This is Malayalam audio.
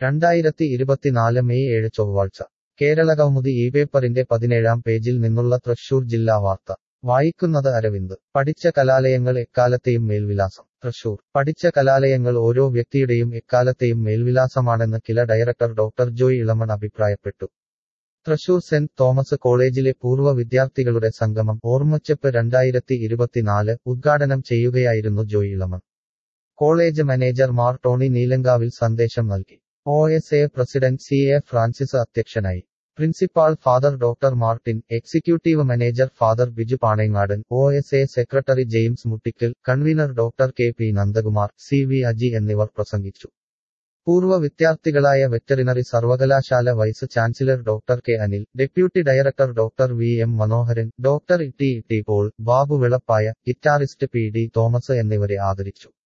രണ്ടായിരത്തി ഇരുപത്തിനാല് മെയ് ഏഴ് ചൊവ്വാഴ്ച കേരളകൗമുദി ഈ പേപ്പറിന്റെ പതിനേഴാം പേജിൽ നിന്നുള്ള തൃശൂർ ജില്ലാ വാർത്ത വായിക്കുന്നത് അരവിന്ദ് പഠിച്ച കലാലയങ്ങൾ എക്കാലത്തെയും മേൽവിലാസം തൃശൂർ പഠിച്ച കലാലയങ്ങൾ ഓരോ വ്യക്തിയുടെയും എക്കാലത്തെയും മേൽവിലാസമാണെന്ന് കില ഡയറക്ടർ ഡോക്ടർ ജോയ് ഇളമൺ അഭിപ്രായപ്പെട്ടു തൃശൂർ സെന്റ് തോമസ് കോളേജിലെ പൂർവ്വ വിദ്യാർത്ഥികളുടെ സംഗമം ഓർമ്മച്ചെപ്പ് രണ്ടായിരത്തി ഇരുപത്തിനാല് ഉദ്ഘാടനം ചെയ്യുകയായിരുന്നു ജോയ് ഇളമൺ കോളേജ് മാനേജർ മാർ ടോണി നീലങ്കാവിൽ സന്ദേശം നൽകി O S A president C A Francis അധ്യക്ഷനായി principal father doctor Martin executive manager father Biju Panengadan O S A secretary James Muttikkal convener doctor K P Nandakumar C V Aji എന്നിവർ പ്രസംഗിച്ചു പൂർവ്വ വിദ്യാർത്ഥികളായ വെറ്ററിനറി സർവകലാശാല vice chancellor doctor K Anil deputy director doctor V M Manoharan doctor E T T Paul Babu Vilappaya guitarist P D Thomas എന്നിവരെ ആദരിച്ചു